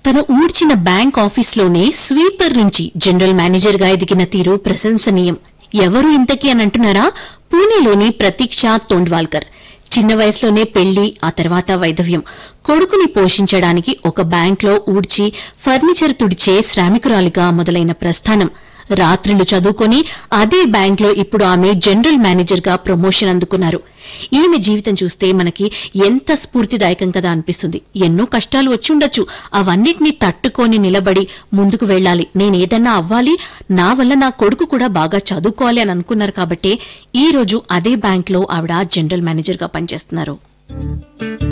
తను ఊడ్చిన బ్యాంక్ ఆఫీస్లోనే స్వీపర్ నుంచి జనరల్ మేనేజర్ గా ఎదిగిన తీరు ప్రశంసనీయం ఎవరు ఇంతకీ అని అంటున్నారా పూణేలోని ప్రతీక్ష తోండ్వాల్కర్ చిన్న వయసులోనే పెళ్లి ఆ తర్వాత వైధవ్యం కొడుకుని పోషించడానికి ఒక బ్యాంక్లో ఊడ్చి ఫర్నిచర్ తుడిచే శ్రామికురాలిగా మొదలైన ప్రస్థానం రాత్రులు చదువుకొని అదే బ్యాంక్లో ఇప్పుడు ఆమె జనరల్ మేనేజర్ గా ప్రమోషన్ అందుకున్నారు ఈమె జీవితం చూస్తే మనకి ఎంత స్ఫూర్తిదాయకం కదా అనిపిస్తుంది ఎన్నో కష్టాలు వచ్చి ఉండొచ్చు అవన్నిటినీ తట్టుకొని నిలబడి ముందుకు వెళ్ళాలి నేనేదన్నా అవ్వాలి నా వల్ల నా కొడుకు కూడా బాగా చదువుకోవాలి అని అనుకున్నారు కాబట్టే ఈ రోజు అదే బ్యాంక్లో ఆవిడ జనరల్ మేనేజర్ గా పనిచేస్తున్నారు